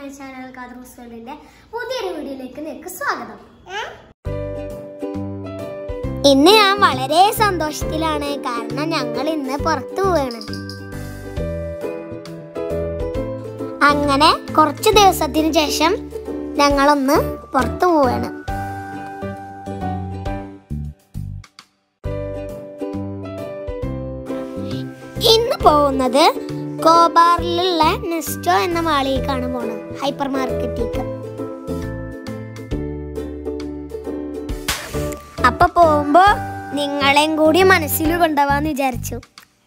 My channel Kader വേൾഡിന്റെ പുതിയൊരു വീഡിയോയിലേക്ക് നിങ്ങൾക്ക് സ്വാഗതം ഇന്ന് ഞാൻ വളരെ സന്തോഷത്തിലാണ് കാരണം ഞങ്ങൾ ഇന്ന് പുറത്തു പോവാണ് അങ്ങനെ കുറച്ച് ദിവസത്തിന് ശേഷം ഞങ്ങളൊന്ന് പുറത്തു പോവാണ് ഇന്ന് പോകുന്നത് കോബാറിലുള്ള നെസ്റ്റോ എന്ന മാളിലേക്കാണ് പോണത് ഹൈപ്പർ മാർക്കറ്റിലേക്ക് അപ്പൊ പോകുമ്പോ നിങ്ങളെയും കൂടി മനസ്സിൽ കൊണ്ടുപോവാന്ന് വിചാരിച്ചു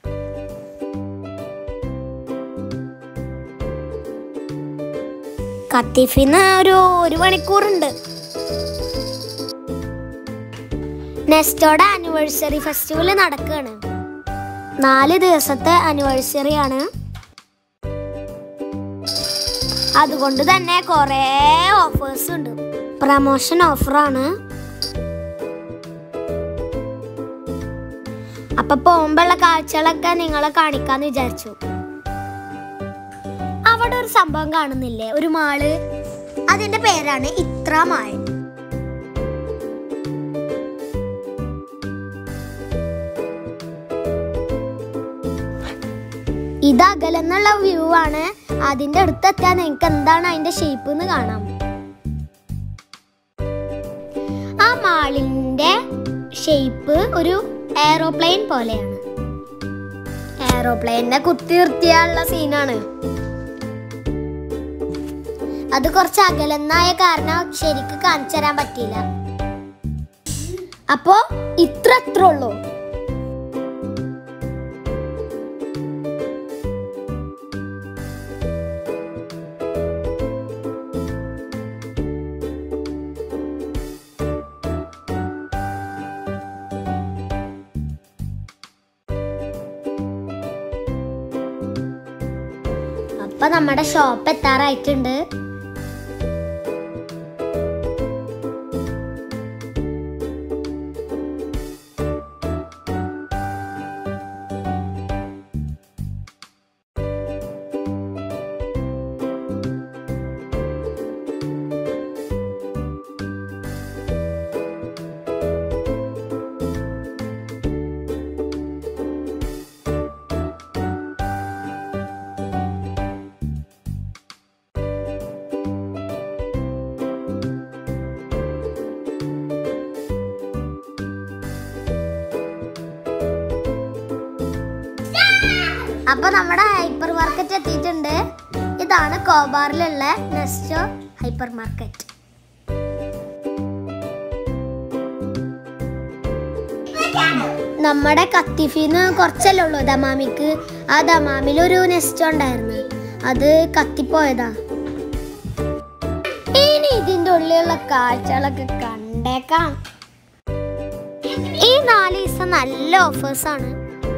കത്തിഫിന്ന് ഒരു ഒരു മണിക്കൂറുണ്ട് നെസ്റ്റോടെ ആനിവേഴ്സറി ഫെസ്റ്റിവൽ നടക്കുകയാണ് നാല് ദിവസത്തെ ആനിവേഴ്സറി ആണ് അതുകൊണ്ട് തന്നെ കുറേ ഓഫേഴ്സ് ഉണ്ട് പ്രമോഷൻ ഓഫറാണ് അപ്പൊ പോകുമ്പോഴുള്ള കാഴ്ചകളൊക്കെ നിങ്ങളെ കാണിക്കാന്ന് വിചാരിച്ചു അവിടെ ഒരു സംഭവം കാണുന്നില്ലേ ഒരു മാള് അതിന്റെ പേരാണ് ഇത്ര മാൾ ഇത് അകലെന്നുള്ള വ്യൂ ആണ് അതിന്റെ അടുത്തെത്തിയാൽ നിങ്ങൾക്ക് എന്താണ് അതിന്റെ ഷേപ്പ് എന്ന് കാണാം ആ മാളിന്റെ ഷേപ്പ് ഒരു എയറോപ്ലെയിൻ പോലെയാണ് എയറോപ്ലെയിനെ കുത്തി നിർത്തിയുള്ള സീനാണ് അത് കുറച്ച് അകലെന്നായ കാരണം ശരിക്ക് കാണിച്ചു തരാൻ പറ്റിയില്ല അപ്പോ ഇത്ര അത്ര ഉള്ളൂ അപ്പൊ നമ്മുടെ ഷോപ്പ് എത്താറായിട്ടുണ്ട് അപ്പൊ നമ്മുടെ ഹൈപ്പർ മാർക്കറ്റ് എത്തിയിട്ടുണ്ട് ഇതാണ് കോബാറിലുള്ള നെസ്റ്റോ ഹൈപ്പർ മാർക്കറ്റ് നമ്മുടെ കത്തിഫിന്ന് കുറച്ചല്ലേ ഉള്ളൂ ദമാമിക്ക് ആ ദമാമിൽ ഒരു നെസ്റ്റോ ഉണ്ടായിരുന്നു അത് കത്തിപ്പോയതാ ഇനി ഇതിന്റെ ഉള്ളിലുള്ള കാഴ്ചകളൊക്കെ കണ്ടേക്കാം ഈ നാല് ദിവസം നല്ല ഓഫേഴ്സ് ആണ്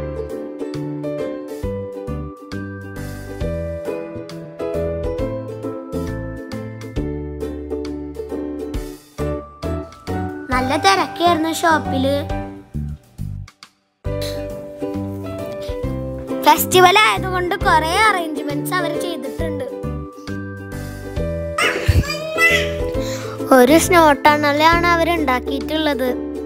നല്ല തിരക്കായിരുന്നു ഷോപ്പില് ഫെസ്റ്റിവൽ ആയതുകൊണ്ട് കുറെ അറേഞ്ച്മെന്റ്സ് അവർ ചെയ്തിട്ടുണ്ട് ഒരു സ്നോ ടണലാണ് അവർ ഉണ്ടാക്കിയിട്ടുള്ളത്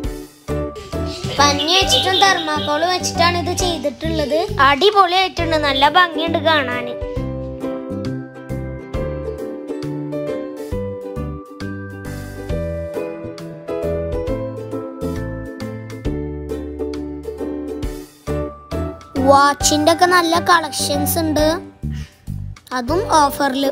പഞ്ഞി വെച്ചിട്ടും തെർമാക്കോള് വെച്ചിട്ടാണ് ഇത് ചെയ്തിട്ടുള്ളത് അടിപൊളിയായിട്ടുണ്ട് നല്ല ഭംഗിയുണ്ട് കാണാൻ വാച്ചിന്റെ ഒക്കെ നല്ല കളക്ഷൻസ് ഉണ്ട് അതും ഓഫറിൽ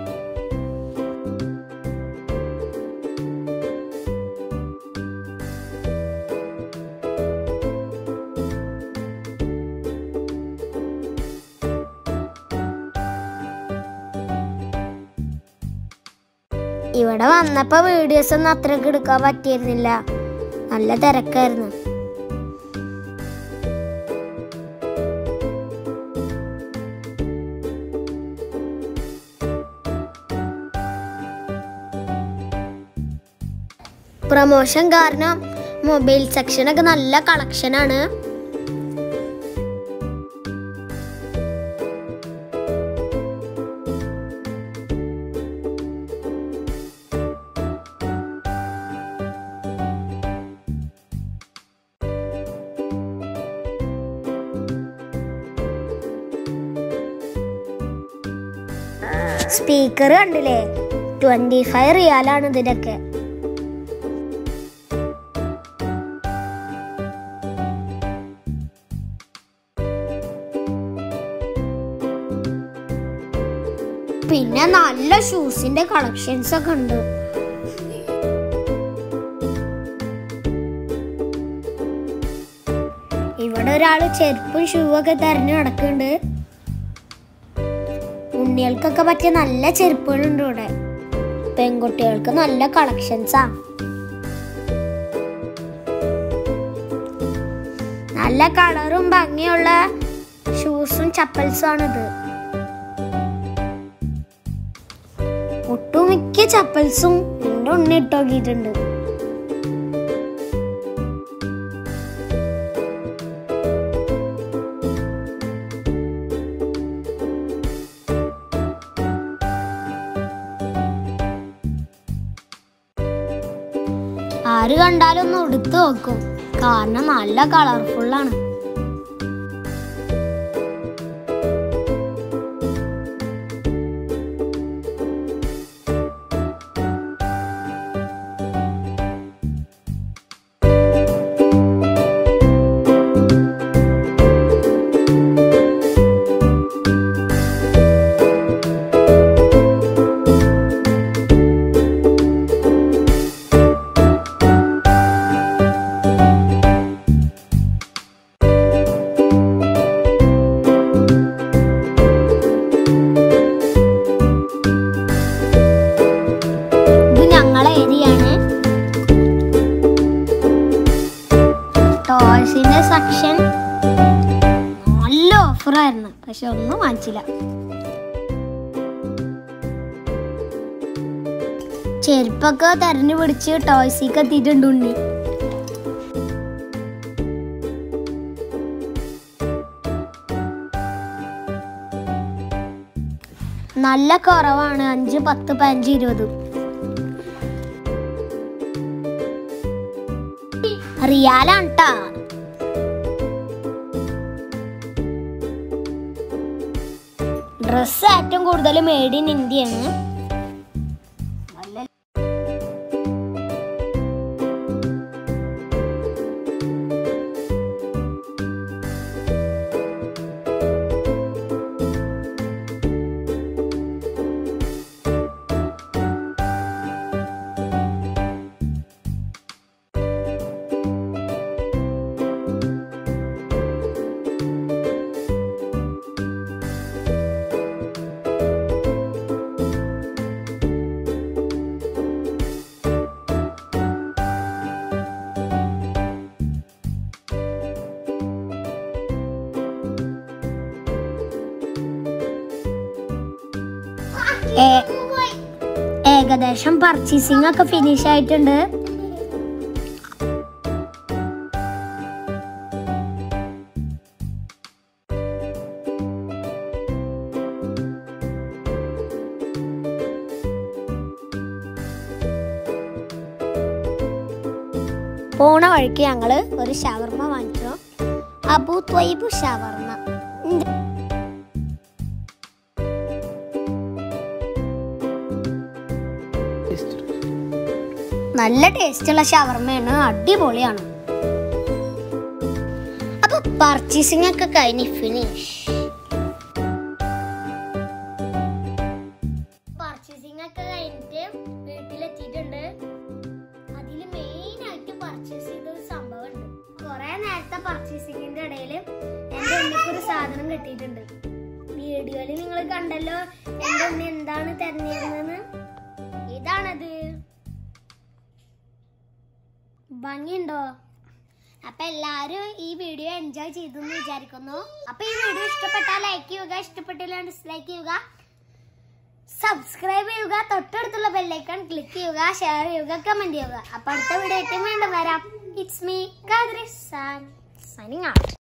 ഇവിടെ വന്നപ്പോ വീഡിയോസ് ഒന്നും അത്രയ്ക്ക് എടുക്കാൻ പറ്റിയിരുന്നില്ല നല്ല തിരക്കായിരുന്നു പ്രൊമോഷൻ കാരണം മൊബൈൽ സെക്ഷനൊക്കെ നല്ല കളക്ഷനാണ് സ്പീക്കർ കണ്ടില്ലേ ട്വന്റി ഫൈവ് റിയാലാണ് ഇതിനൊക്കെ പിന്നെ നല്ല ഷൂസിന്റെ കളക്ഷൻസ് ഒക്കെ ഉണ്ട് ഇവിടെ ഒരാള് ചെരുപ്പും ഷൂ ഒക്കെ തെരഞ്ഞു നടക്കുന്നുണ്ട് ഉണ്ണികൾക്കൊക്കെ പറ്റിയ നല്ല ചെരുപ്പുകളുണ്ട് ഇവിടെ പെൺകുട്ടികൾക്ക് നല്ല കളക്ഷൻസാ നല്ല കളറും ഭംഗിയുള്ള ഷൂസും ചപ്പൽസും ആണിത് ഒട്ടുമിക്ക ചപ്പൽസും എന്റെ ഉണ്ണി ഇട്ടോക്കിയിട്ടുണ്ട് ആര് കണ്ടാലും ഒന്ന് എടുത്തു നോക്കും കാരണം നല്ല കളർഫുള്ളാണ് ഇത് ഞങ്ങളെ ഏരിയയാണ് ടോയ്സിന്റെ സെക്ഷൻ നല്ല ഓഫറായിരുന്നു പക്ഷെ ഒന്നും വാങ്ങിച്ചില്ല ചെരുപ്പൊക്കെ തെരഞ്ഞു പിടിച്ച് ടോയ്സിക്ക് എത്തിയിട്ടുണ്ട് ഉണ്ണി നല്ല കുറവാണ് അഞ്ച് പത്ത് പതിനഞ്ച് ഇരുപത് റിയാലാണ് ട്ടാ ഡ്രസ് ഏറ്റവും കൂടുതൽ മെയ്ഡ് ഇൻ ഇന്ത്യയാണ് ഏ- ഏകദേശം പർച്ചേസിംഗ് ഒക്കെ ഫിനിഷ് ആയിട്ടുണ്ട് പോണ വഴിക്ക് ഞങ്ങള് ഒരു ഷവർമ വാങ്ങിച്ചു അബു ത്വയ്ബു ഷവർമ ഉം. നല്ല ടേസ്റ്റുള്ള ഷവർമയാണ് അടിപൊളിയാണ് അപ്പൊ പർച്ചേസിംഗ് ഒക്കെ കഴിഞ്ഞ് ഫിനിഷ് പർച്ചേസിംഗ് ഒക്കെ കഴിഞ്ഞിട്ട് വീട്ടിലെത്തിയിട്ടുണ്ട് അതിൽ മെയിൻ ആയിട്ട് പർച്ചേസ് ചെയ്ത ഒരു സംഭവം ഉണ്ട് കുറെ നേരത്തെ പർച്ചേസിംഗിന്റെ ഇടയിൽ എന്റെ ഉണ്ണിക്ക് ഒരു സാധനം കിട്ടിയിട്ടുണ്ട് വീഡിയോയിൽ നിങ്ങൾ കണ്ടല്ലോ എന്റെ ഉണ്ണി എന്താണ് തെരഞ്ഞിരുന്നതെന്ന് ഇതാണത് ഭംഗിയുണ്ടോ അപ്പൊ എല്ലാരും ഈ വീഡിയോ എൻജോയ് ചെയ്തു എന്ന് വിചാരിക്കുന്നു അപ്പൊ ഈ വീഡിയോ ഇഷ്ടപ്പെട്ടാൽ ലൈക്ക് ചെയ്യുക ഇഷ്ടപ്പെട്ടില്ല ഡിസ്ലൈക്ക് ചെയ്യുക സബ്സ്ക്രൈബ് ചെയ്യുക തൊട്ടടുത്തുള്ള ബെല്ലൈക്കൺ ക്ലിക്ക് ചെയ്യുക ഷെയർ ചെയ്യുക കമന്റ് ചെയ്യുക അപ്പൊ അടുത്ത വീഡിയോ ആയിട്ട് വീണ്ടും വരാം it's me Kadris signing out